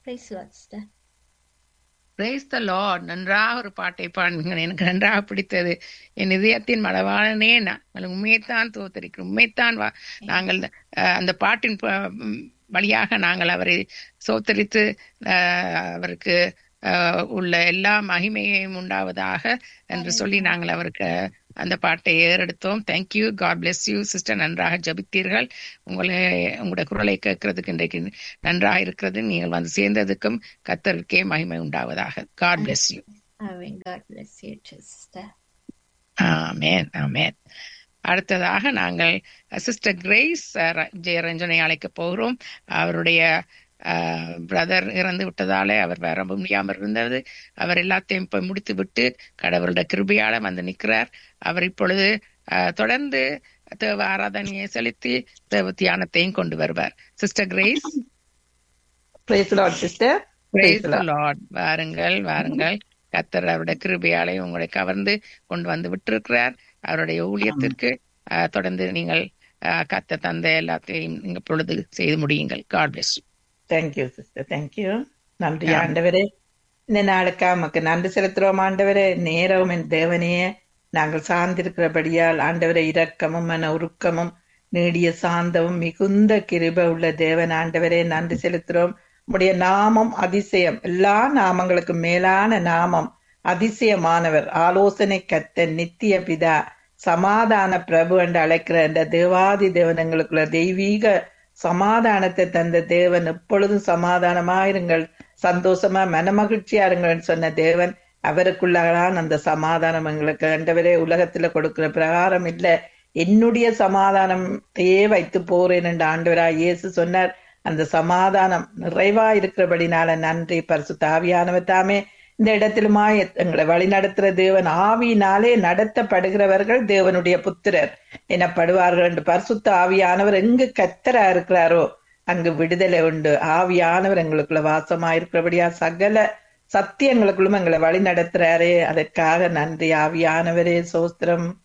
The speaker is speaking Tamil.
Praise the Lord, sister. Praise the Lord நன்றாக ஒரு பாட்டை பாடுங்கள் எனக்கு நன்றாக பிடித்தது என் இதயத்தின் மலவாளனே நாங்கள் உண்மையைத்தான் தோத்தரிக்கிறோம் உண்மைத்தான் வா- நாங்கள் அஹ், அந்த பாட்டின் ப- ம், வழியாக நாங்கள் அவரை சோத்தரித்து அஹ், அவருக்கு அஹ், உள்ள எல்லா மகிமையும் உண்டாவதாக என்று சொல்லி நாங்கள் அவருக்கு அந்த பாட்டை ஏறெடுத்தோம் thank you God bless you sister நன்றாக ஜபித்தீர்கள் உங்களை உங்களுடைய குரலை கேட்கறதுக்கு இன்றைக்கு நன்றாக இருக்கிறது நீங்கள் வந்து சேர்ந்ததுக்கும் கத்தருக்கே மகிமை உண்டாவதாக God bless you Amen. God bless you too, sister. Amen amen அடுத்ததாக நாங்கள் சிஸ்டர் கிரேஸ் ஜெயரஞ்சனை அழைக்க போகிறோம் அவருடைய பிரதர் இறந்து விட்டதாலே அவர் வர முடியாமல் இருந்தது அவர் எல்லாத்தையும் இப்ப முடித்து விட்டு கடவுளுடைய கிருபையால வந்து நிற்கிறார் அவர் இப்பொழுது அஹ், தொடர்ந்து தேவ ஆராதனையை செலுத்தி தேவ தியானத்தையும் கொண்டு வருவார் sister Grace Praise the Lord, sister. Praise the Lord. வாருங்கள் வாருங்கள் கத்தர் அவருடைய கிருபையாலை உங்களை கவர்ந்து கொண்டு வந்து விட்டிருக்கிறார் அவருடைய ஊழியத்திற்கு அஹ், தொடர்ந்து நீங்கள் அஹ், கத்த தந்த எல்லாத்தையும் நீங்க பொழுது செய்து முடியுங்கள் God bless Thank you, sister. Thank you. நன்றி ஆமென். ஆண்டவரே இந்த நாளுக்கா உமக்கு நன்றி செலுத்துறோம் ஆண்டவரே நேரவும் என் தேவனையே நாங்கள் சார்ந்திருக்கிறபடியால் ஆண்டவரை இரக்கமும் மன உருக்கமும் நீடிய சாந்தமும் மிகுந்த கிருபை உள்ள தேவன் ஆண்டவரே நன்றி செலுத்துறோம் உம்முடைய நாமம் அதிசயம் எல்லா நாமங்களுக்கும் மேலான நாமம் அதிசயமானவர் ஆலோசனை கத்தன் நித்திய பிதா சமாதான பிரபு என்று அழைக்கிற இந்த தேவாதி தேவனங்களுக்குள்ள தெய்வீக சமாதானத்தை தந்த தேவன் எப்பொழுதும் சமாதானமாயிருங்கள் சந்தோஷமா மனமகிழ்ச்சியா இருங்கள் சொன்ன தேவன் அவருக்குள்ளான அந்த சமாதானம் எங்களுக்கு ஆண்டவரே உலகத்துல கொடுக்கிற பிரகாரம் இல்ல என்னுடைய சமாதானத்தையே வைத்து போறேன் என்று ஆண்டவரா இயேசு சொன்னார் அந்த சமாதானம் நிறைவா இருக்கிறபடினால நன்றி பரிசு தாவியானவர் தாமே இந்த இடத்திலுமாய் எங்களை வழிநடத்துற தேவன் ஆவியினாலே நடத்தப்படுகிறவர்கள் தேவனுடைய புத்திரர் எனப்படுவார்கள் என்று பரிசுத்த ஆவியானவர் எங்கு கத்தரா இருக்கிறாரோ அங்கு விடுதலை உண்டு ஆவியானவர் எங்களுக்குள்ள வாசமா இருக்கிறபடியா சகல சத்தியங்களுக்குள்ளும் எங்களை வழி நடத்துறாரே அதற்காக நன்றி ஆவியானவரே சோஸ்திரம்